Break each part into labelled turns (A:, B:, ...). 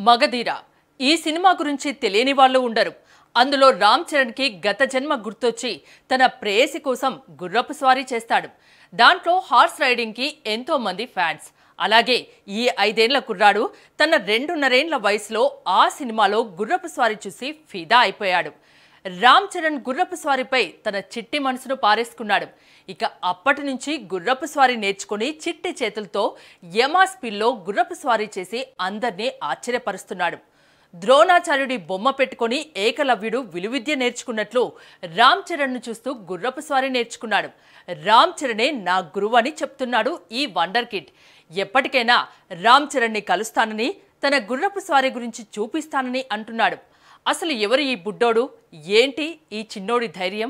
A: మగధీర ఈ సినిమా గురించి తెలియని వాళ్ళు ఉండరు అందులో రామ్ చరణ్కి గత జన్మ గుర్తొచ్చి తన ప్రేయసి కోసం గుర్రపు స్వారీ చేస్తాడు దాంట్లో హార్స్ రైడింగ్కి ఎంతో మంది ఫ్యాన్స్ అలాగే ఈ ఐదేళ్ల కుర్రాడు తన రెండున్నరేండ్ల వయసులో ఆ సినిమాలో గుర్రపు స్వారీ చూసి ఫిదా అయిపోయాడు రామ్ చరణ్ గుర్రపు స్వారీపై తన చిట్టి మనసును పారేసుకున్నాడు ఇక అప్పటి నుంచి గుర్రపు స్వారీ నేర్చుకుని చిట్టి చేతులతో యమా స్పీడ్లో గుర్రపు స్వారీ చేసి అందర్నీ ఆశ్చర్యపరుస్తున్నాడు ద్రోణాచార్యుడి బొమ్మ పెట్టుకొని ఏకలవ్యుడు విలువిద్య నేర్చుకున్నట్లు రామ్ చరణ్ను చూస్తూ గుర్రపు స్వారీ నేర్చుకున్నాడు రామ్ చరణే నా గురువు అని చెప్తున్నాడు ఈ వండర్ కిడ్ ఎప్పటికైనా రామ్ చరణ్ని కలుస్తానని తన గుర్రపు స్వారీ గురించి చూపిస్తానని అంటున్నాడు అసలు ఎవరు ఈ బుడ్డోడు ఏంటి ఈ చిన్నోడి ధైర్యం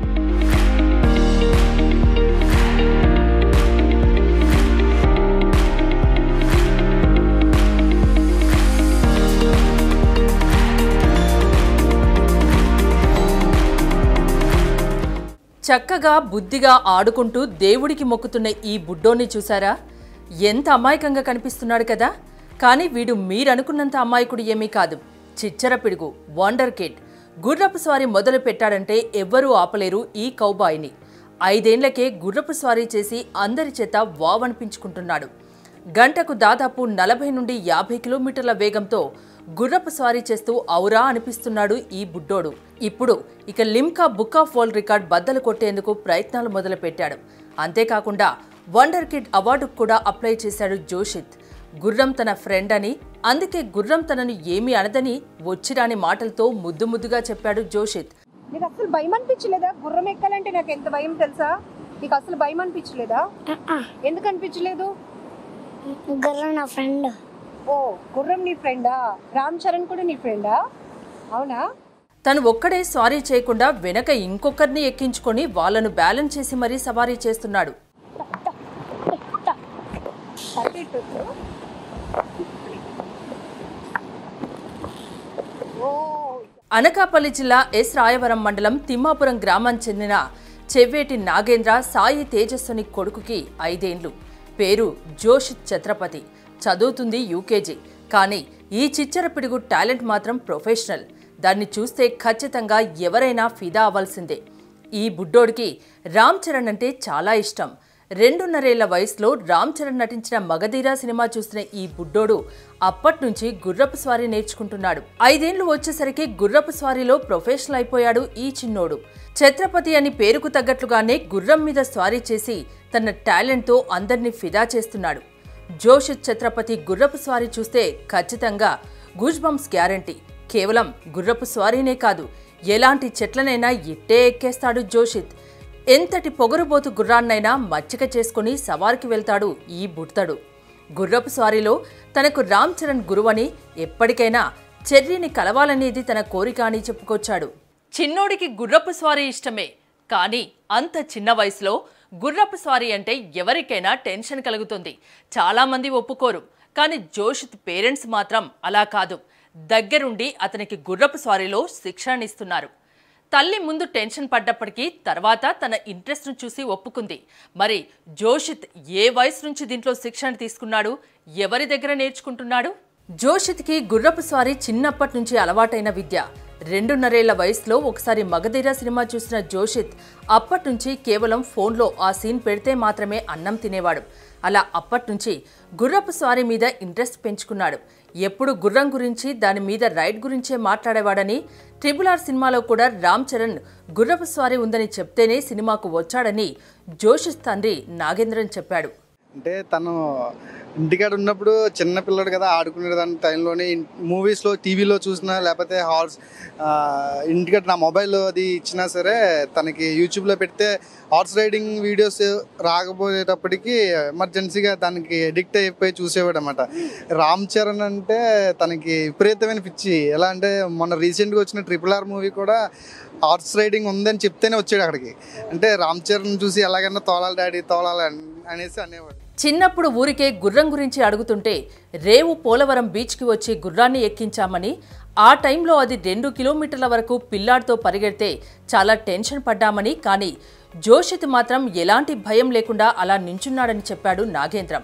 A: చక్కగా బుద్ధిగా ఆడుకుంటూ దేవుడికి మొక్కుతున్న ఈ బుడ్డోని చూసారా ఎంత అమాయకంగా కనిపిస్తున్నాడు కదా కానీ వీడు మీరనుకున్నంత అమాయకుడు ఏమీ కాదు చిచ్చర పిడుగు వండర్ కిడ్ గుర్రపు స్వారీ మొదలు పెట్టాడంటే ఎవ్వరూ ఆపలేరు ఈ కౌబాయిని ఐదేండ్లకే గుర్రపు స్వారీ చేసి అందరి చేత వావనిపించుకుంటున్నాడు గంటకు దాదాపు నలభై నుండి యాభై కిలోమీటర్ల వేగంతో గుర్రపు స్వారీ చేస్తూ ఔరా అనిపిస్తున్నాడు ఈ బుడ్డోడు ఇప్పుడు ఇక Limca book of world record బద్దలు కొట్టేందుకు ప్రయత్నాలు మొదలుపెట్టాడు అంతేకాకుండా వండర్ కిడ్ అవార్డుకు కూడా అప్లై చేశాడు జోషిత్ గుర్రం తన ఫ్రెండ్ అని అందుకే గుర్రం తనను ఏమీ అనదని వచ్చిరాని మాటలతో ముద్దు ముద్దుగా చెప్పాడు జోషిత్
B: నీకు అసలు భయం అనిపించలేదా గుర్రం ఎక్కాలంటే నాకు ఎంత భయం తెలుసా నీకు అసలు భయం అనిపించలేదా ఎందుకు అనిపించలేదు
C: గుర్రం నా ఫ్రెండ్
B: ఓ గుర్రం నీ ఫ్రెండా రామ్ చరణ్ కూడా నీ ఫ్రెండా అవునా
A: తను ఒక్కడే సారీ చేయకుండా వెనక ఇంకొకరిని ఎక్కించుకొని వాళ్ళను బ్యాలెన్స్ చేసి మరీ సవారీ చేస్తున్నాడు
B: అటు ఇటు వద్దు. ఓ
A: అనకాపల్లి జిల్లా ఎస్ రాయవరం మండలం తిమ్మాపురం గ్రామానికి చెందిన చెవ్వేటి నాగేంద్ర సాయి తేజస్సుని కొడుకుకి ఐదేండ్లు పేరు జోషిత్ ఛత్రపతి చదువుతుంది యూకేజీ కానీ ఈ చిచ్చర పిడుగు టాలెంట్ మాత్రం ప్రొఫెషనల్ దాన్ని చూస్తే ఖచ్చితంగా ఎవరైనా ఫిదా అవ్వాల్సిందే ఈ బుడ్డోడికి రామ్ చరణ్ అంటే చాలా ఇష్టం రెండున్నరేళ్ల వయసులో రామ్ చరణ్ నటించిన మగధీరా సినిమా చూసిన ఈ బుడ్డోడు అప్పట్నుంచి గుర్రపు స్వారీ నేర్చుకుంటున్నాడు ఐదేండ్లు వచ్చేసరికి గుర్రపు స్వారీలో ప్రొఫెషనల్ అయిపోయాడు ఈ చిన్నోడు ఛత్రపతి అని పేరుకు తగ్గట్లుగానే గుర్రం మీద స్వారీ చేసి తన టాలెంట్తో అందరినీ ఫిదా చేస్తున్నాడు జోషిత్ ఛత్రపతి గుర్రపు స్వారీ చూస్తే ఖచ్చితంగా గూజ్ బంప్స్ గ్యారంటీ కేవలం గుర్రపు స్వారీనే కాదు ఎలాంటి చెట్లనైనా ఇట్టే ఎక్కేస్తాడు జోషిత్ ఎంతటి పొగరుబోతు గుర్రాన్నైనా మచ్చిక చేసుకుని సవారికి వెళ్తాడు ఈ బుడ్తడు గుర్రపు స్వారీలో తనకు రామ్ చరణ్ గురువని ఎప్పటికైనా చెర్రీని కలవాలనేది తన కోరిక అని చెప్పుకొచ్చాడు చిన్నోడికి గుర్రపు స్వారీ ఇష్టమే కానీ అంత చిన్న వయసులో గుర్రపు స్వారీ అంటే ఎవరికైనా టెన్షన్ కలుగుతుంది చాలామంది ఒప్పుకోరు కానీ జోషిత్ పేరెంట్స్ మాత్రం అలా కాదు దగ్గరుండి అతనికి గుర్రపు స్వారీలో శిక్షణ ఇస్తున్నారు తల్లి ముందు టెన్షన్ పడ్డప్పటికీ తర్వాత తన ఇంట్రెస్ట్ను చూసి ఒప్పుకుంది మరి జోషిత్ ఏ వయసు నుంచి దీంట్లో శిక్షణ తీసుకున్నాడు ఎవరి దగ్గర నేర్చుకుంటున్నాడు జోషిత్కి గుర్రపు స్వారీ చిన్నప్పటి నుంచి అలవాటైన విద్య రెండున్నరేళ్ల వయసులో ఒకసారి మగధీర సినిమా చూసిన జోషిత్ అప్పటి నుంచి కేవలం ఫోన్లో ఆ సీన్ పెడితే మాత్రమే అన్నం తినేవాడు అలా అప్పటి నుంచి గుర్రపు స్వారీ మీద ఇంట్రెస్ట్ పెంచుకున్నాడు ఎప్పుడు గుర్రం గురించి దాని మీద రైడ్ గురించే మాట్లాడేవాడని ట్రిపుల్ ఆర్ సినిమాలో కూడా రామ్ చరణ్ గుర్రపు స్వారీ ఉందని చెప్తేనే సినిమాకు వచ్చాడని జోషిత్ తండ్రి నాగేంద్రన్ చెప్పాడు
D: అంటే తను ఇంటికాడ ఉన్నప్పుడు చిన్న పిల్లడు కదా ఆడుకునే దాని టైంలోనే మూవీస్లో టీవీలో చూసినా లేకపోతే హాల్స్ ఇంటికాడ నా మొబైల్ అది ఇచ్చినా సరే తనకి యూట్యూబ్లో పెడితే హార్స్ రైడింగ్ వీడియోస్ రాకపోయేటప్పటికి ఎమర్జెన్సీగా దానికి ఎడిక్ట్ అయిపోయి చూసేవాడు అనమాట రామ్ చరణ్ అంటే తనకి విపరీతమైన పిచ్చి ఎలా అంటే మొన్న రీసెంట్గా వచ్చిన ట్రిపుల్ ఆర్ మూవీ కూడా హార్స్ రైడింగ్ ఉందని చెప్తేనే వచ్చాడు అక్కడికి అంటే రామ్ చరణ్ చూసి ఎలాగైనా తోలాలి డాడీ తోలాలి అని- అనేసి అనేవాడు
A: చిన్నప్పుడు ఊరికే గుర్రం గురించి అడుగుతుంటే రేవు పోలవరం బీచ్కి వచ్చి గుర్రాన్ని ఎక్కించామని ఆ టైంలో అది రెండు కిలోమీటర్ల వరకు పిల్లాడితో పరిగెడితే చాలా టెన్షన్ పడ్డామని కానీ జోషిత్ మాత్రం ఎలాంటి భయం లేకుండా అలా నించున్నాడని చెప్పాడు నాగేంద్రం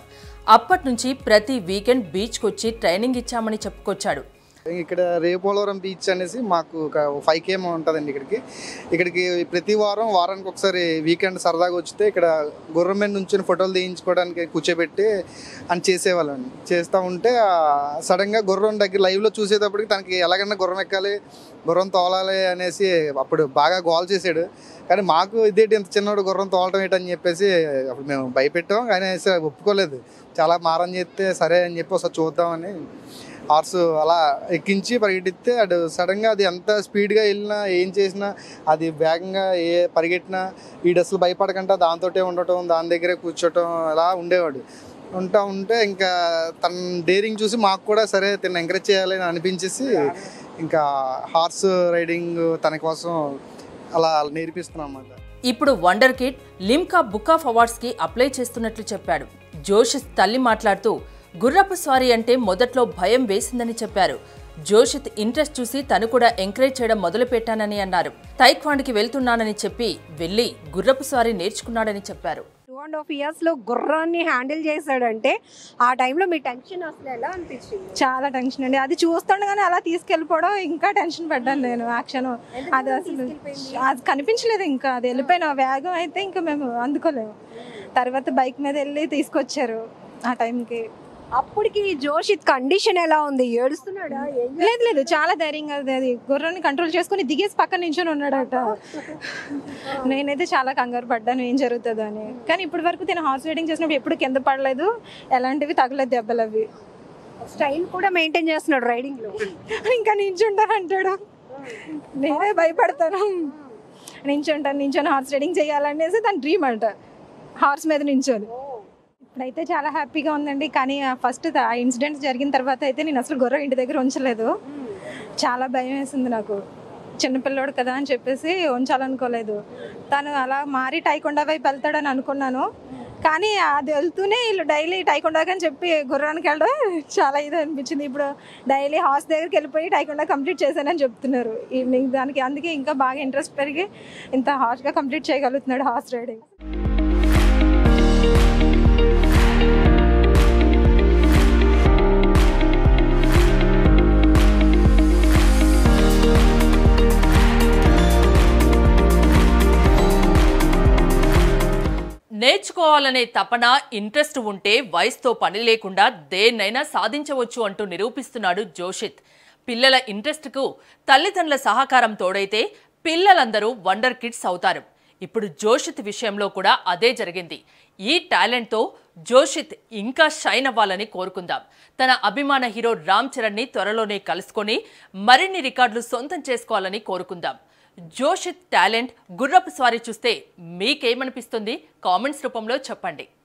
A: అప్పటి నుంచి ప్రతి వీకెండ్ బీచ్కి వచ్చి ట్రైనింగ్ ఇచ్చామని చెప్పుకొచ్చాడు
D: ఇక్కడ రేపోలవరం బీచ్ అనేసి మాకు ఒక ఫైవ్ కేఎం ఉంటుందండి ఇక్కడికి ఇక్కడికి ప్రతి వారం వారానికి ఒకసారి వీకెండ్ సరదాగా వచ్చితే ఇక్కడ గుర్రం మీద నుంచి ఫోటోలు తీయించుకోవడానికి కూర్చోబెట్టి అని చేసేవాళ్ళం చేస్తూ ఉంటే సడన్గా గుర్రం దగ్గర లైవ్లో చూసేటప్పటికి తనకి ఎలాగైనా గుర్రం ఎక్కాలి గుర్రం తోలాలి అనేసి అప్పుడు బాగా గోల్ చేసాడు కానీ మాకు ఇదేంటి ఇంత చిన్నోడు గుర్రం తోలటం ఏంటని చెప్పేసి అప్పుడు మేము భయపెట్టాం కానీ అసలు ఒప్పుకోలేదు చాలా మారం చేస్తే సరే అని చెప్పి ఒకసారి చూద్దామని హార్స్ అలా ఎక్కించి పరిగెట్టిస్తే అటు సడన్గా అది ఎంత స్పీడ్గా వెళ్ళినా ఏం చేసినా అది వేగంగా ఏ పరిగెట్టినా వీడు అసలు భయపడకుండా దాంతోటే ఉండటం దాని దగ్గరే కూర్చోటం అలా ఉండేవాడు ఉంటా ఉంటే ఇంకా తన డేరింగ్ చూసి మాకు కూడా సరే తను ఎంకరేజ్ చేయాలని అనిపించేసి ఇంకా హార్స్ రైడింగ్ తన కోసం అలా నేర్పిస్తున్నాం అన్నమాట
A: ఇప్పుడు wonder kid Limca book of అవార్డ్స్కి అప్లై చేస్తున్నట్లు చెప్పాడు జోషిత్ తల్లి మాట్లాడుతూ గుర్రపు స్వారీ అంటే మొదట్లో భయం వేసిందని చెప్పారు జోషిత్ ఇంట్రెస్ట్ చూసి తను కూడా ఎంకరేజ్ చేయడం మొదలుపెట్టానని అన్నారు తైక్వాండ్కి వెళ్తున్నానని చెప్పి వెళ్ళి గుర్రపు స్వారీ నేర్చుకున్నాడని చెప్పారు
B: టూ అండ్ హాఫ్ ఇయర్స్ లో గుర్రాన్ని హ్యాండిల్ చేశాడంటే ఆ టైంలో మీ టెన్షన్ అసలు ఎలా అనిపించింది
E: చాలా టెన్షన్ అండి అది చూస్తుండగానే అలా తీసుకెళ్ళిపోవడం ఇంకా టెన్షన్ పడ్డాను నేను యాక్షన్ అది అసలు అది కనిపించలేదు ఇంకా అది వెళ్ళిపోయిన వేగం అయితే ఇంకా మేము అందుకోలేము తర్వాత బైక్ మీద వెళ్ళి తీసుకొచ్చారు ఆ టైంకి
B: అప్పటికి జోషిత్ కండిషన్ ఎలా ఉంది ఏడుస్తున్నాడా ఏం
E: లేదు లేదు చాలా ధైర్యంగా అది అది గుర్రాన్ని కంట్రోల్ చేసుకుని దిగేసి పక్కన నించొని ఉన్నాడట నేనైతే చాలా కంగారు పడ్డాను ఏం జరుగుతుందో అని కానీ ఇప్పటి వరకు నేను హార్స్ రైడింగ్ చేసినప్పుడు ఎప్పుడు కింద పడలేదు ఎలాంటివి తగలేదు దెబ్బలు అవి
B: స్టైల్ కూడా మెయింటైన్ చేస్తున్నాడు రైడింగ్ లో
E: ఇంకా నించుంటాను అంటాడు నేనే భయపడతాను నించుంటాను నించొని హార్స్ రైడింగ్ చేయాలనేసి తన డ్రీమ్ అంట హార్స్ మీద నించొని ఇప్పుడైతే చాలా హ్యాపీగా ఉందండి కానీ ఫస్ట్ ఆ ఇన్సిడెంట్ జరిగిన తర్వాత అయితే నేను అసలు గుర్రం ఇంటి దగ్గర ఉంచలేదు చాలా భయం వేసింది నాకు చిన్నపిల్లోడు కదా అని చెప్పేసి ఉంచాలనుకోలేదు తను అలా మారి టైకొండా వైపు వెళ్తాడని అనుకున్నాను కానీ అది వెళ్తూనే వీళ్ళు డైలీ టైకొండాకి అని చెప్పి గుర్రానికి వెళ్ళడం చాలా ఇది అనిపించింది ఇప్పుడు డైలీ హార్స్ దగ్గరికి వెళ్ళిపోయి టైకొండా కంప్లీట్ చేశానని చెప్తున్నారు ఈవినింగ్ దానికి అందుకే ఇంకా బాగా ఇంట్రెస్ట్ పెరిగి ఇంత హార్ష్గా కంప్లీట్ చేయగలుగుతున్నాడు హార్స్ రైడింగ్
A: నేర్చుకోవాలనే తపన ఇంట్రెస్ట్ ఉంటే వయసుతో పని లేకుండా దేన్నైనా సాధించవచ్చు అంటూ నిరూపిస్తున్నాడు జోషిత్ పిల్లల ఇంట్రెస్ట్కు తల్లిదండ్రుల సహకారం తోడైతే పిల్లలందరూ వండర్ కిడ్స్ అవుతారు ఇప్పుడు జోషిత్ విషయంలో కూడా అదే జరిగింది ఈ టాలెంట్తో జోషిత్ ఇంకా షైన్ అవ్వాలని కోరుకుందాం తన అభిమాన హీరో రామ్ చరణ్ని త్వరలోనే కలుసుకొని మరిన్ని రికార్డులు సొంతం చేసుకోవాలని కోరుకుందాం జోషిత్ టాలెంట్ గుర్రపు స్వారీ చూస్తే మీకేమనిపిస్తుంది కామెంట్స్ రూపంలో చెప్పండి